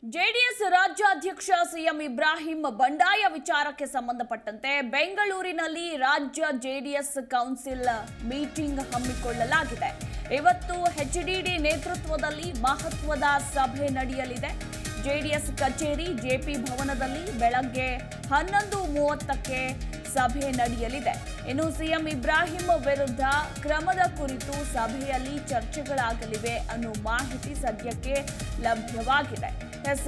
JDS ರಾಜ್ಯಾಧ್ಯಕ್ಷ CM Ibrahim ಬಂಡಾಯ ವಿಚಾರಕ್ಕೆ ಸಂಬಂಧಪಟ್ಟಂತೆ ಬೆಂಗಳೂರಿನಲ್ಲಿ ರಾಜ್ಯ ಜೆಡಿಎಸ್ ಕೌನ್ಸಿಲ್ ಮೀಟಿಂಗ್ ಹಮ್ಮಿಕೊಳ್ಳಲಾಗಿದೆ ಇವತ್ತು ಎಚ್ಡಿಡಿ ನೇತೃತ್ವದಲ್ಲಿ ಮಹತ್ವದ ಸಭೆ ನಡೆಯಲಿದೆ ಜೆಡಿಎಸ್ ಕಚೇರಿ ಜೆಪಿ ಭವನದಲ್ಲಿ ಬೆಳಗ್ಗೆ ಹನ್ನೊಂದು ಮೂವತ್ತಕ್ಕೆ ಸಭೆ ನಡೆಯಲಿದೆ ಇನ್ನು ಸಿಎಂ ಇಬ್ರಾಹಿಂ ವಿರುದ್ಧ ಕ್ರಮದ ಕುರಿತು ಸಭೆಯಲ್ಲಿ ಚರ್ಚೆಗಳಾಗಲಿವೆ ಅನ್ನೋ ಮಾಹಿತಿ ಸದ್ಯಕ್ಕೆ ಲಭ್ಯವಾಗಿದೆ ಎಸ್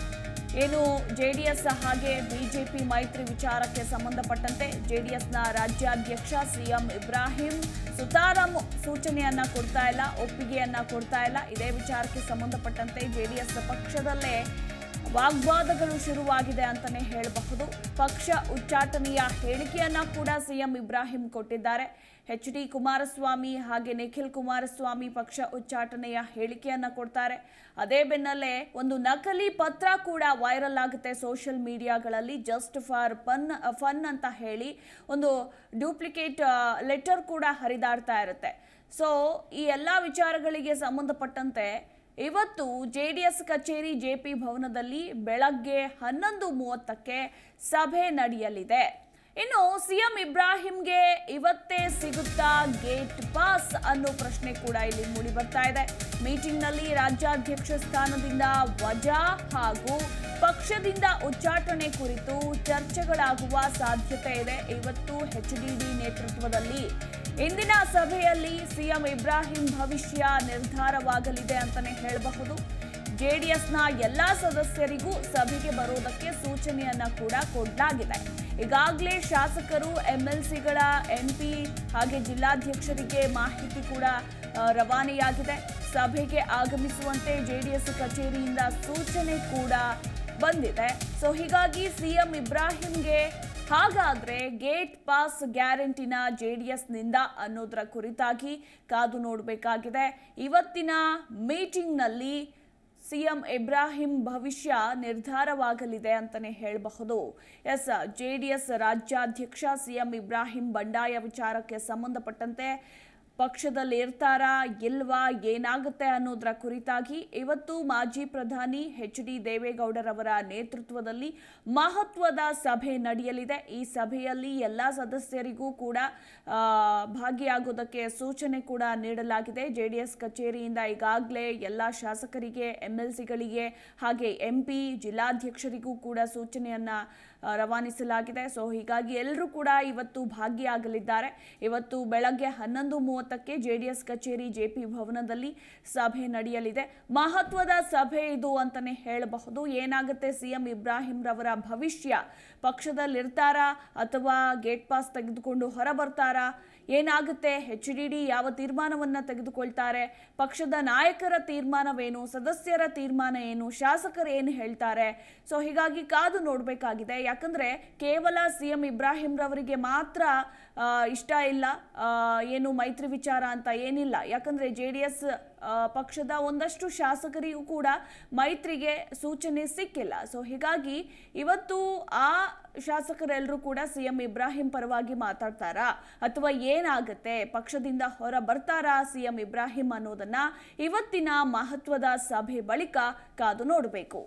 ಏನು ಜೆಡಿಎಸ್ ಹಾಗೆ ಬಿಜೆಪಿ ಮೈತ್ರಿ ವಿಚಾರಕ್ಕೆ ಸಂಬಂಧಪಟ್ಟಂತೆ ಜೆಡಿಎಸ್ನ ರಾಜ್ಯಾಧ್ಯಕ್ಷ ಸಿಎಂ ಇಬ್ರಾಹಿಂ ಸುತಾರಾಂ ಸೂಚನೆಯನ್ನ ಕೊಡ್ತಾ ಇಲ್ಲ ಒಪ್ಪಿಗೆಯನ್ನ ಕೊಡ್ತಾ ಇಲ್ಲ ಇದೇ ವಿಚಾರಕ್ಕೆ ಸಂಬಂಧಪಟ್ಟಂತೆ ಜೆಡಿಎಸ್ ಪಕ್ಷದಲ್ಲೇ ವಾಗ್ವಾದಗಳು ಶುರುವಾಗಿದೆ ಅಂತಾನೆ ಹೇಳಬಹುದು ಪಕ್ಷ ಉಚ್ಚಾಟನೆಯ ಹೇಳಿಕೆಯನ್ನ ಕೂಡ ಸಿಎಂ ಇಬ್ರಾಹಿಂ ಕೊಟ್ಟಿದ್ದಾರೆ ಎಚ್ ಡಿ ಕುಮಾರಸ್ವಾಮಿ ಹಾಗೆ ನಿಖಿಲ್ ಕುಮಾರಸ್ವಾಮಿ ಪಕ್ಷ ಉಚ್ಚಾಟನೆಯ ಹೇಳಿಕೆಯನ್ನ ಕೊಡ್ತಾರೆ ಅದೇ ಬೆನ್ನಲ್ಲೇ ಒಂದು ನಕಲಿ ಪತ್ರ ಕೂಡ ವೈರಲ್ ಆಗುತ್ತೆ ಸೋಷಿಯಲ್ ಮೀಡಿಯಾಗಳಲ್ಲಿ ಜಸ್ಟ್ ಫಾರ್ ಫನ್ ಫನ್ ಅಂತ ಹೇಳಿ ಒಂದು ಡೂಪ್ಲಿಕೇಟ್ ಲೆಟರ್ ಕೂಡ ಹರಿದಾಡ್ತಾ ಇರುತ್ತೆ ಸೊ ಈ ಎಲ್ಲ ವಿಚಾರಗಳಿಗೆ ಸಂಬಂಧಪಟ್ಟಂತೆ ಇವತ್ತು ಜೆಡಿಎಸ್ ಕಚೇರಿ ಜೆಪಿ ಭವನದಲ್ಲಿ ಬೆಳಗ್ಗೆ ಹನ್ನೊಂದು ಮೂವತ್ತಕ್ಕೆ ಸಭೆ ನಡೆಯಲಿದೆ ಇನ್ನು ಸಿಎಂ ಇಬ್ರಾಹಿಂಗೆ ಇವತ್ತೇ ಸಿಗುತ್ತಾ ಗೇಟ್ ಪಾಸ್ ಅನ್ನೋ ಪ್ರಶ್ನೆ ಕೂಡ ಇಲ್ಲಿ ಮೂಡಿ ಬರ್ತಾ ಇದೆ ಮೀಟಿಂಗ್ನಲ್ಲಿ ರಾಜ್ಯಾಧ್ಯಕ್ಷ ಸ್ಥಾನದಿಂದ ವಜಾ ಹಾಗೂ ಪಕ್ಷದಿಂದ ಉಚ್ಚಾಟನೆ ಕುರಿತು ಚರ್ಚೆಗಳಾಗುವ ಸಾಧ್ಯತೆ ಇದೆ ಇವತ್ತು ಎಚ್ಡಿಡಿ ನೇತೃತ್ವದಲ್ಲಿ ಇಂದಿನ ಸಭೆಯಲ್ಲಿ ಸಿಎಂ ಇಬ್ರಾಹಿಂ ಭವಿಷ್ಯ ನಿರ್ಧಾರವಾಗಲಿದೆ ಅಂತಾನೆ ಹೇಳಬಹುದು ಜೆಡಿಎಸ್ನ ಎಲ್ಲಾ ಸದಸ್ಯರಿಗೂ ಸಭೆಗೆ ಬರೋದಕ್ಕೆ ಸೂಚನೆಯನ್ನ ಕೂಡ ಕೊಡಲಾಗಿದೆ ಈಗಾಗಲೇ ಶಾಸಕರು ಎಂಎಲ್ಸಿಗಳ ಎಂಪಿ ಹಾಗೆ ಜಿಲ್ಲಾಧ್ಯಕ್ಷರಿಗೆ ಮಾಹಿತಿ ಕೂಡ ಆ, ರವಾನೆಯಾಗಿದೆ ಸಭೆಗೆ ಆಗಮಿಸುವಂತೆ ಜೆಡಿಎಸ್ ಕಚೇರಿಯಿಂದ ಸೂಚನೆ ಕೂಡ ಬಂದಿದೆ ಸೊ ಹೀಗಾಗಿ ಸಿಎಂ ಇಬ್ರಾಹಿಂಗೆ ಹಾಗಾದ್ರೆ ಗೇಟ್ ಪಾಸ್ ಗ್ಯಾರಂಟಿನ ಜೆಡಿಎಸ್ನಿಂದ ಅನ್ನೋದರ ಕುರಿತಾಗಿ ಕಾದು ನೋಡಬೇಕಾಗಿದೆ ಇವತ್ತಿನ ಮೀಟಿಂಗ್ನಲ್ಲಿ ಸಿಎಂ ಇಬ್ರಾಹಿಂ ಭವಿಷ್ಯ ನಿರ್ಧಾರವಾಗಲಿದೆ ಅಂತಾನೆ ಹೇಳಬಹುದು ಎಸ್ ಜೆಡಿಎಸ್ ರಾಜ್ಯಾಧ್ಯಕ್ಷ ಸಿಎಂ ಇಬ್ರಾಹಿಂ ಬಂಡಾಯ ವಿಚಾರಕ್ಕೆ ಸಂಬಂಧಪಟ್ಟಂತೆ ಪಕ್ಷದಲ್ಲಿ ಇರ್ತಾರಾ ಇಲ್ವಾ ಏನಾಗುತ್ತೆ ಅನ್ನೋದರ ಕುರಿತಾಗಿ ಇವತ್ತು ಮಾಜಿ ಪ್ರಧಾನಿ ಎಚ್ ಡಿ ದೇವೇಗೌಡರವರ ನೇತೃತ್ವದಲ್ಲಿ ಮಹತ್ವದ ಸಭೆ ನಡೆಯಲಿದೆ ಈ ಸಭೆಯಲ್ಲಿ ಎಲ್ಲ ಸದಸ್ಯರಿಗೂ ಕೂಡ ಆ, ಭಾಗಿಯಾಗೋದಕ್ಕೆ ಸೂಚನೆ ಕೂಡ ನೀಡಲಾಗಿದೆ ಜೆಡಿಎಸ್ ಕಚೇರಿಯಿಂದ ಈಗಾಗಲೇ ಎಲ್ಲ ಶಾಸಕರಿಗೆ ಎಂ ಎಲ್ ಸಿಗಳಿಗೆ ಹಾಗೆ ಎಂ ಪಿ ಜಿಲ್ಲಾಧ್ಯಕ್ಷರಿಗೂ ಕೂಡ ಸೂಚನೆಯನ್ನ ಆ, ರವಾನಿಸಲಾಗಿದೆ ಸೊ ಹೀಗಾಗಿ ಎಲ್ಲರೂ ಕೂಡ ಇವತ್ತು ಭಾಗಿಯಾಗಲಿದ್ದಾರೆ ಇವತ್ತು ಬೆಳಗ್ಗೆ ಹನ್ನೊಂದು ಮೂವತ್ತಕ್ಕೆ ಜೆಡಿಎಸ್ ಕಚೇರಿ ಜೆಪಿ ಭವನದಲ್ಲಿ ಸಭೆ ನಡೆಯಲಿದೆ ಮಹತ್ವದ ಸಭೆ ಇದು ಅಂತಾನೆ ಹೇಳಬಹುದು ಏನಾಗುತ್ತೆ ಸಿಎಂ ಇಬ್ರಾಹಿಂ ರವರ ಭವಿಷ್ಯ ಪಕ್ಷದಲ್ಲಿರ್ತಾರಾ ಅಥವಾ ಗೇಟ್ ಪಾಸ್ ತೆಗೆದುಕೊಂಡು ಹೊರ ಬರ್ತಾರಾ ಏನಾಗುತ್ತೆ ಎಚ್ ಡಿ ಡಿ ಯಾವ ತೀರ್ಮಾನವನ್ನ ತೆಗೆದುಕೊಳ್ತಾರೆ ಪಕ್ಷದ ನಾಯಕರ ತೀರ್ಮಾನವೇನು ಸದಸ್ಯರ ತೀರ್ಮಾನ ಏನು ಶಾಸಕರು ಏನು ಹೇಳ್ತಾರೆ ಸೊ ಹೀಗಾಗಿ ಕಾದು ನೋಡಬೇಕಾಗಿದೆ ಯಾಕಂದ್ರೆ ಕೇವಲ ಸಿಎಂ ಇಬ್ರಾಹಿಂ ರವರಿಗೆ ಮಾತ್ರ ಆ, ಇಷ್ಟ ಇಲ್ಲ ಆ, ಏನು ಮೈತ್ರಿ ವಿಚಾರ ಅಂತ ಏನಿಲ್ಲ ಯಾಕಂದ್ರೆ ಜೆ ಡಿ ಎಸ್ ಪಕ್ಷದ ಒಂದಷ್ಟು ಶಾಸಕರಿಗೂ ಕೂಡ ಮೈತ್ರಿಗೆ ಸೂಚನೆ ಸಿಕ್ಕಿಲ್ಲ ಸೊ ಹೀಗಾಗಿ ಇವತ್ತು ಆ ಶಾಸಕರೆಲ್ಲರೂ ಕೂಡ ಸಿಎಂ ಇಬ್ರಾಹಿಂ ಪರವಾಗಿ ಮಾತಾಡ್ತಾರಾ ಅಥವಾ ಏನಾಗುತ್ತೆ ಪಕ್ಷದಿಂದ ಹೊರ ಬರ್ತಾರಾ ಸಿಎಂ ಇಬ್ರಾಹಿಂ ಅನ್ನೋದನ್ನ ಇವತ್ತಿನ ಮಹತ್ವದ ಸಭೆ ಬಳಿಕ ಕಾದು ನೋಡಬೇಕು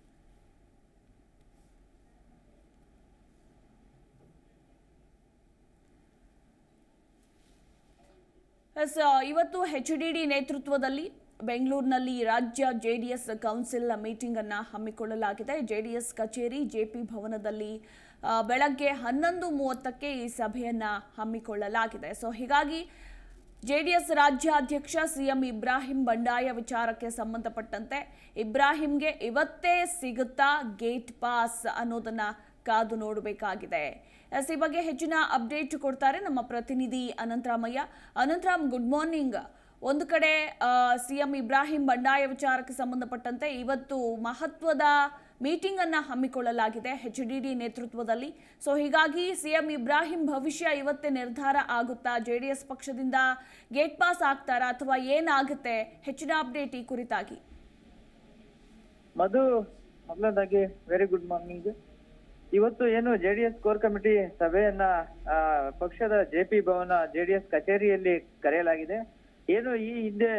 ಎಸ್ ಇವತ್ತು ಎಚ್ ಡಿ ಡಿ ನೇತೃತ್ವದಲ್ಲಿ ಬೆಂಗಳೂರಿನಲ್ಲಿ ರಾಜ್ಯ ಜೆಡಿಎಸ್ ಕೌನ್ಸಿಲ್ ಮೀಟಿಂಗ್ ಅನ್ನ ಹಮ್ಮಿಕೊಳ್ಳಲಾಗಿದೆ ಜೆಡಿಎಸ್ ಕಚೇರಿ ಜೆಪಿ ಭವನದಲ್ಲಿ ಆ, ಬೆಳಗ್ಗೆ ಹನ್ನೊಂದು ಮೂವತ್ತಕ್ಕೆ ಈ ಸಭೆಯನ್ನ ಹಮ್ಮಿಕೊಳ್ಳಲಾಗಿದೆ ಸೊ ಹೀಗಾಗಿ ಜೆಡಿಎಸ್ ರಾಜ್ಯಾಧ್ಯಕ್ಷ ಸಿಎಂ ಇಬ್ರಾಹಿಂ ಬಂಡಾಯ ವಿಚಾರಕ್ಕೆ ಸಂಬಂಧಪಟ್ಟಂತೆ ಇಬ್ರಾಹಿಂಗೆ ಇವತ್ತೇ ಸಿಗುತ್ತಾ ಗೇಟ್ ಪಾಸ್ ಅನ್ನೋದನ್ನ ಕಾದು ನೋಡಬೇಕಾಗಿದೆ ಎಸ್ ಈ ಬಗ್ಗೆ ಹೆಚ್ಚಿನ ಅಪ್ಡೇಟ್ ಕೊಡ್ತಾರೆ ನಮ್ಮ ಪ್ರತಿನಿಧಿ ಅನಂತರಾಮಯ್ಯ ಅನಂತರಾಮ್ ಗುಡ್ ಮಾರ್ನಿಂಗ್ ಒಂದು ಕಡೆ ಸಿಎಂ ಇಬ್ರಾಹಿಂ ಬಂಡಾಯ ವಿಚಾರಕ್ಕೆ ಸಂಬಂಧಪಟ್ಟಂತೆ ಇವತ್ತು ಮಹತ್ವದ ಮೀಟಿಂಗ್ ಅನ್ನ ಹಮ್ಮಿಕೊಳ್ಳಲಾಗಿದೆ ಎಚ್ ಡಿ ಡಿ ನೇತೃತ್ವದಲ್ಲಿ ಸೊ ಹೀಗಾಗಿ ಸಿಎಂ ಇಬ್ರಾಹಿಂ ಭವಿಷ್ಯ ಇವತ್ತೇ ನಿರ್ಧಾರ ಆಗುತ್ತಾ ಜೆಡಿಎಸ್ ಪಕ್ಷದಿಂದ ಗೇಟ್ ಪಾಸ್ ಆಗ್ತಾರಾ ಅಥವಾ ಏನಾಗುತ್ತೆ ಹೆಚ್ಚಿನ ಅಪ್ಡೇಟ್ ಈ ಕುರಿತಾಗಿ ಮಧು ಮೊದಲನೇದಾಗಿ ವೆರಿ ಗುಡ್ ಮಾರ್ನಿಂಗ್ ಇವತ್ತು ಏನು ಜೆಡಿಎಸ್ ಕೋರ್ ಕಮಿಟಿ ಸಭೆಯನ್ನ ಆ, ಪಕ್ಷದ ಜೆಪಿ ಭವನ ಜೆಡಿಎಸ್ ಕಚೇರಿಯಲ್ಲಿ ಕರೆಯಲಾಗಿದೆ ಏನು ಈ ಹಿಂದೆ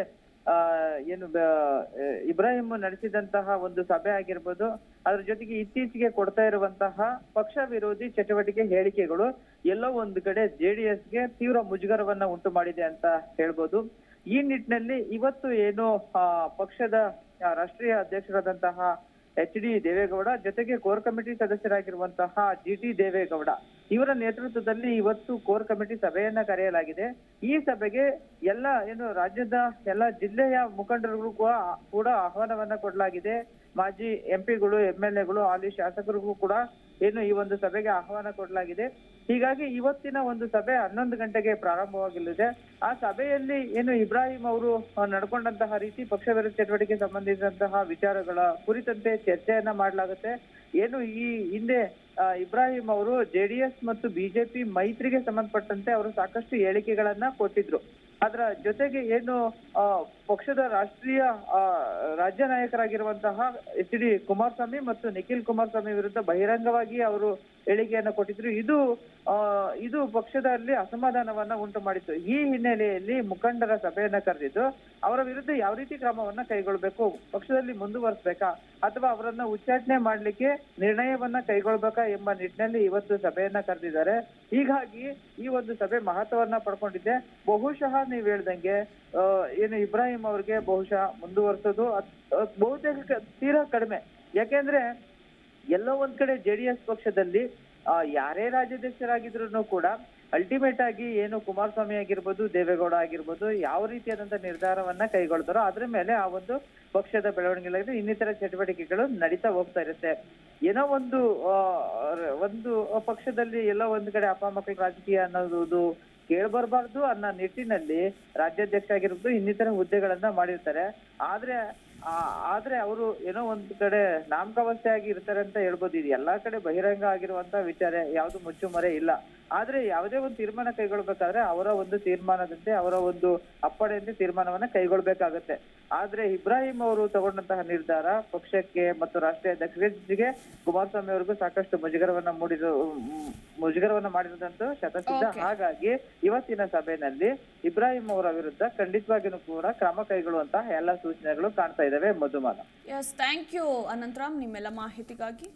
ಆ, ಏನು ಬ- ಆ, ಇಬ್ರಾಹಿಂ ನಡೆಸಿದಂತಹ ಒಂದು ಸಭೆ ಆಗಿರ್ಬೋದು ಅದ್ರ ಜೊತೆಗೆ ಇತ್ತೀಚೆಗೆ ಕೊಡ್ತಾ ಇರುವಂತಹ ಪಕ್ಷ ವಿರೋಧಿ ಚಟುವಟಿಕೆ ಹೇಳಿಕೆಗಳು ಎಲ್ಲೋ ಒಂದು ಕಡೆ ಜೆಡಿಎಸ್ಗೆ ತೀವ್ರ ಮುಜುಗರವನ್ನ ಉಂಟು ಮಾಡಿದೆ ಅಂತ ಹೇಳ್ಬೋದು ಈ ನಿಟ್ಟಿನಲ್ಲಿ ಇವತ್ತು ಏನು ಆ, ಪಕ್ಷದ ಆ, ರಾಷ್ಟ್ರೀಯ ಅಧ್ಯಕ್ಷರಾದಂತಹ ಎಚ್ ಡಿ ದೇವೇಗೌಡ ಜೊತೆಗೆ ಕೋರ್ ಕಮಿಟಿ ಸದಸ್ಯರಾಗಿರುವಂತಹ ಜಿ ಟಿ ದೇವೇಗೌಡ ಇವರ ನೇತೃತ್ವದಲ್ಲಿ ಇವತ್ತು ಕೋರ್ ಕಮಿಟಿ ಸಭೆಯನ್ನ ಕರೆಯಲಾಗಿದೆ ಈ ಸಭೆಗೆ ಎಲ್ಲ ಏನು ರಾಜ್ಯದ ಎಲ್ಲ ಜಿಲ್ಲೆಯ ಮುಖಂಡರಿಗೂ ಕೂಡ ಕೂಡ ಆಹ್ವಾನವನ್ನ ಕೊಡಲಾಗಿದೆ ಮಾಜಿ ಎಂಪಿಗಳು ಎಂ ಎಲ್ ಎಗಳು ಹಾಲಿ ಶಾಸಕರಿಗೂ ಕೂಡ ಏನು ಈ ಒಂದು ಸಭೆಗೆ ಆಹ್ವಾನ ಕೊಡಲಾಗಿದೆ ಹೀಗಾಗಿ ಇವತ್ತಿನ ಒಂದು ಸಭೆ ಹನ್ನೊಂದು ಗಂಟೆಗೆ ಪ್ರಾರಂಭವಾಗಲಿದೆ ಆ ಸಭೆಯಲ್ಲಿ ಏನು ಇಬ್ರಾಹಿಂ ಅವರು ಆ, ನಡ್ಕೊಂಡಂತಹ ರೀತಿ ಪಕ್ಷ ವಿರೋಧ ಚಟುವಟಿಕೆ ಸಂಬಂಧಿಸಿದಂತಹ ವಿಚಾರಗಳ ಕುರಿತಂತೆ ಚರ್ಚೆಯನ್ನ ಮಾಡಲಾಗುತ್ತೆ ಏನು ಈ ಹಿಂದೆ ಆ, ಇಬ್ರಾಹಿಂ ಅವರು ಜೆಡಿಎಸ್ ಮತ್ತು ಬಿಜೆಪಿ ಮೈತ್ರಿಗೆ ಸಂಬಂಧಪಟ್ಟಂತೆ ಅವರು ಸಾಕಷ್ಟು ಹೇಳಿಕೆಗಳನ್ನ ಕೊಟ್ಟಿದ್ರು ಅದರ ಜೊತೆಗೆ ಏನು ಆ, ಪಕ್ಷದ ರಾಷ್ಟ್ರೀಯ ಆ, ರಾಜ್ಯ ನಾಯಕರಾಗಿರುವಂತಹ ಎಚ್ ಡಿ ಕುಮಾರಸ್ವಾಮಿ ಮತ್ತು ನಿಖಿಲ್ ಕುಮಾರಸ್ವಾಮಿ ವಿರುದ್ಧ ಬಹಿರಂಗವಾಗಿ ಅವರು ಹೇಳಿಕೆಯನ್ನು ಕೊಟ್ಟಿದ್ರು ಇದು ಆ, ಇದು ಪಕ್ಷದಲ್ಲಿ ಅಸಮಾಧಾನವನ್ನ ಉಂಟು ಮಾಡಿತ್ತು ಈ ಹಿನ್ನೆಲೆಯಲ್ಲಿ ಮುಖಂಡರ ಸಭೆಯನ್ನ ಕರೆದಿದ್ದು ಅವರ ವಿರುದ್ಧ ಯಾವ ರೀತಿ ಕ್ರಮವನ್ನ ಕೈಗೊಳ್ಬೇಕು ಪಕ್ಷದಲ್ಲಿ ಮುಂದುವರಿಸಬೇಕಾ ಅಥವಾ ಅವರನ್ನ ಉಚ್ಚಾಟನೆ ಮಾಡ್ಲಿಕ್ಕೆ ನಿರ್ಣಯವನ್ನ ಕೈಗೊಳ್ಬೇಕಾ ಎಂಬ ನಿಟ್ಟಿನಲ್ಲಿ ಇವತ್ತು ಸಭೆಯನ್ನ ಕರೆದಿದ್ದಾರೆ ಹೀಗಾಗಿ ಈ ಒಂದು ಸಭೆ ಮಹತ್ವವನ್ನ ಪಡ್ಕೊಂಡಿದೆ ಬಹುಶಃ ನೀವ್ ಹೇಳ್ದಂಗೆ ಆ, ಏನು ಇಬ್ರಾಹಿಂ ಅವ್ರಿಗೆ ಬಹುಶಃ ಮುಂದುವರಿಸೋದು ಅತ್- ಅತ್- ಬಹುತೇಕ ಕ- ತೀರಾ ಕಡಿಮೆ ಯಾಕೆಂದ್ರೆ ಎಲ್ಲೋ ಒಂದ್ ಕಡೆ ಜೆಡಿಎಸ್ ಪಕ್ಷದಲ್ಲಿ ಆ, ಯಾರೇ ರಾಜ್ಯಾಧ್ಯಕ್ಷರಾಗಿದ್ರು ಕೂಡ ಅಲ್ಟಿಮೇಟ್ ಆಗಿ ಏನು ಕುಮಾರಸ್ವಾಮಿ ಆಗಿರ್ಬೋದು ದೇವೇಗೌಡ ಆಗಿರ್ಬೋದು ಯಾವ ರೀತಿಯಾದಂತ ನಿರ್ಧಾರವನ್ನ ಕೈಗೊಳ್ತಾರೋ ಅದ್ರ ಮೇಲೆ ಆ ಒಂದು ಪಕ್ಷದ ಬೆಳವಣಿಗೆ ಇನ್ನಿತರ ಚಟುವಟಿಕೆಗಳು ನಡೀತಾ ಹೋಗ್ತಾ ಇರುತ್ತೆ ಏನೋ ಒಂದು ಆ, ಒಂದು ಪಕ್ಷದಲ್ಲಿ ಎಲ್ಲೋ ಒಂದ್ ಕಡೆ ಅಪಮಕ್ಕಳ ರಾಜಕೀಯ ಅನ್ನೋದು ಕೇಳ್ಬರ್ಬಾರ್ದು ಅನ್ನೋ ನಿಟ್ಟಿನಲ್ಲಿ ರಾಜ್ಯಾಧ್ಯಕ್ಷ ಆಗಿರ್ಬೋದು ಇನ್ನಿತರ ಹುದ್ದೆಗಳನ್ನ ಮಾಡಿರ್ತಾರೆ ಆದ್ರೆ ಆ, ಆದ್ರೆ ಅವರು ಏನೋ ಒಂದ್ ಕಡೆ ನಾಮಕಾವಸ್ಥೆ ಆಗಿ ಇರ್ತಾರೆ ಅಂತ ಹೇಳ್ಬೋದು ಇದು ಎಲ್ಲಾ ಕಡೆ ಬಹಿರಂಗ ಆಗಿರುವಂತ ವಿಚಾರ ಯಾವ್ದು ಮುಚ್ಚುಮರೆ ಇಲ್ಲ ಆದ್ರೆ ಯಾವುದೇ ಒಂದು ತೀರ್ಮಾನ ಕೈಗೊಳ್ಬೇಕಾದ್ರೆ ಅವರ ಒಂದು ತೀರ್ಮಾನದಂತೆ ಅವರ ಒಂದು ಅಪ್ಪಣೆಯಂತೆ ತೀರ್ಮಾನವನ್ನ ಕೈಗೊಳ್ಬೇಕಾಗತ್ತೆ ಆದ್ರೆ ಇಬ್ರಾಹಿಂ ಅವರು ತಗೊಂಡಂತಹ ನಿರ್ಧಾರ ಪಕ್ಷಕ್ಕೆ ಮತ್ತು ರಾಷ್ಟ್ರೀಯ ಅಧ್ಯಕ್ಷರಿಗೆ ಕುಮಾರಸ್ವಾಮಿ ಅವರಿಗೂ ಸಾಕಷ್ಟು ಮುಜುಗರವನ್ನ ಮೂಡಿರೋ ಮ್, ಮುಜುಗರವನ್ನ ಮಾಡಿರೋದಂತೂ ಶತಸಿದ್ಧ Okay. ಹಾಗಾಗಿ ಇವತ್ತಿನ ಸಭೆಯಲ್ಲಿ ಇಬ್ರಾಹಿಂ ಅವರ ವಿರುದ್ಧ ಖಂಡಿತವಾಗಿಯೂ ಕೂಡ ಕ್ರಮ ಕೈಗೊಳ್ಳುವಂತಹ ಎಲ್ಲ ಸೂಚನೆಗಳು ಕಾಣ್ತಾ ಇದಾವೆ Madhumala S thank you Anantharam ನಿಮ್ಮೆಲ್ಲ ಮಾಹಿತಿಗಾಗಿ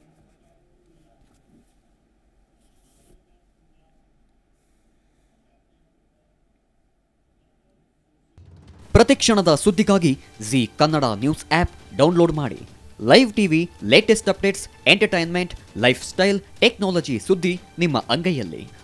ಪ್ರತಿಕ್ಷಣದ ಸುದ್ದಿಗಾಗಿ Zee Kannada news app download ಮಾಡಿ live TV latest updates entertainment lifestyle technology ಸುದ್ದಿ ನಿಮ್ಮ ಅಂಗೈಯಲ್ಲಿ